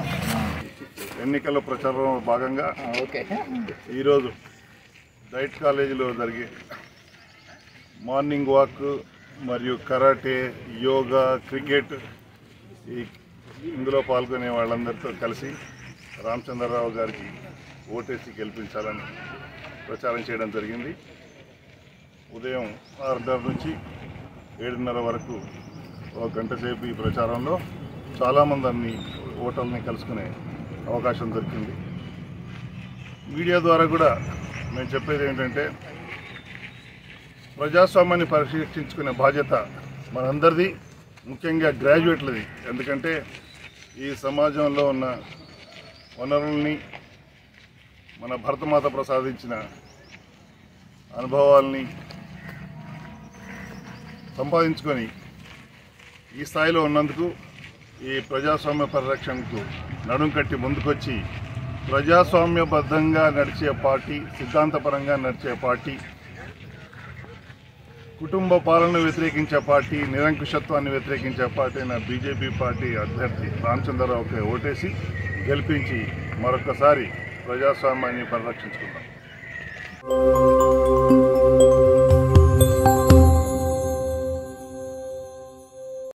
ఎన్నికల ప్రచారంలో భాగంగా ఓకే ఈరోజు డైట్ కాలేజీలో జరిగే మార్నింగ్ వాక్ మరియు కరాటే యోగా క్రికెట్ ఈ ఇందులో పాల్గొనే వాళ్ళందరితో కలిసి రామచంద్రరావు గారికి ఓటేసి గెలిపించాలని ప్రచారం చేయడం జరిగింది ఉదయం ఆరున్నర నుంచి ఏడున్నర వరకు ఒక గంట సేపు ఈ ప్రచారంలో చాలామంది అన్ని ఓటర్లని కలుసుకునే అవకాశం దొరికింది మీడియా ద్వారా కూడా మేము చెప్పేది ఏంటంటే ప్రజాస్వామ్యాన్ని పరిరక్షించుకునే బాధ్యత మనందరిది ముఖ్యంగా గ్రాడ్యుయేట్లది ఎందుకంటే ఈ సమాజంలో ఉన్న వనరుల్ని మన భరతమాత ప్రసాదించిన అనుభవాల్ని సంపాదించుకొని ఈ స్థాయిలో ఉన్నందుకు ఈ ప్రజాస్వామ్య పరిరక్షణకు నడుం కట్టి ముందుకొచ్చి ప్రజాస్వామ్యబద్ధంగా నడిచే పార్టీ సిద్ధాంతపరంగా నడిచే పార్టీ కుటుంబ పాలన వ్యతిరేకించే పార్టీ నిరంకుశత్వాన్ని వ్యతిరేకించే పార్టీ అయిన బీజేపీ పార్టీ అభ్యర్థి రామచంద్రరావుకి ఓటేసి గెలిపించి మరొకసారి ప్రజాస్వామ్యాన్ని పరిరక్షించుకుందాం